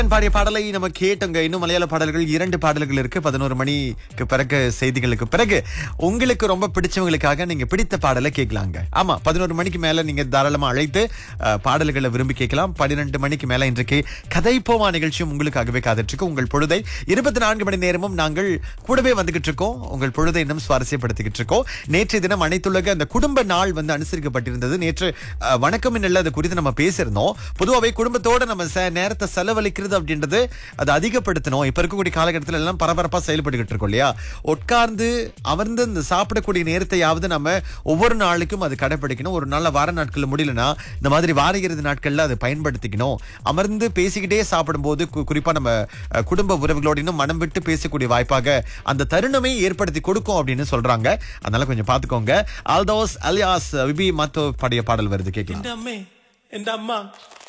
பாடிய பாடலை நம்ம கேட்டோங்க இன்னும் மலையாள பாடல்கள் இரண்டு பாடல்கள் இருக்கு பதினோரு மணிக்கு பிறகு செய்திகளுக்கு பிறகு உங்களுக்கு ரொம்ப பிடிச்சவங்களுக்காக நீங்க பிடித்த பாடலை கேட்கலாங்க ஆமா பதினோரு மணிக்கு மேல நீங்க தாராளமா அழைத்து அஹ், பாடல்களை விரும்பி கேட்கலாம் பன்னிரெண்டு மணிக்கு மேல இன்றைக்கு கதை போமா நிகழ்ச்சியும் உங்களுக்காகவே காத்துட்டு இருக்கு உங்கள் பொழுதை இருபத்தி நான்கு மணி நேரமும் நாங்கள் கூடவே வந்துகிட்டு இருக்கோம் உங்கள் பொழுதை இன்னும் சுவாரஸ்யப்படுத்திக்கிட்டு இருக்கோம் நேற்றைய தினம் அனைத்துலக அந்த குடும்ப நாள் வந்து அனுசரிக்கப்பட்டிருந்தது நேற்று அஹ், வணக்கம் நல்ல அது குறித்து நம்ம பேசியிருந்தோம் பொதுவாகவே குடும்பத்தோட நம்ம செ- நேரத்தை செலவழிக்கிறது அப்படின்றது அதை அதிகப்படுத்தணும் இப்ப இருக்கக்கூடிய காலகட்டத்தில் எல்லாம் பரபரப்பா செயல்பட்டுக்கிட்டு இருக்கோம் இல்லையா உட்கார்ந்து அமர்ந்து இந்த சாப்பிடக்கூடிய நேரத்தையாவது நம்ம ஒவ்வொரு நாளுக்கும் அது கடைபிடிக்கணும் ஒரு நல்ல வார நாட்கள் முடியலனா இந்த மாதிரி வார இறுதி நாட்கள்ல அதை பயன்படுத்திக்கணும் அமர்ந்து பேசிக்கிட்டே சாப்பிடும்போது கு- குறிப்பா நம்ம அஹ், குடும்ப உறவுகளோட இன்னும் மனம் விட்டு பேசக்கூடிய வாய்ப்பாக அந்த தருணமே ஏற்படுத்தி கொடுக்கும் அப்படின்னு சொல்றாங்க அதனால கொஞ்சம் பாத்துக்கோங்க ஆல்தோஸ் அலியாஸ் விபி மத்தோ பாடிய பாடல் வருது கேட்கலாம் എന്റെ അമ്മേ എന്റെ അമ്മ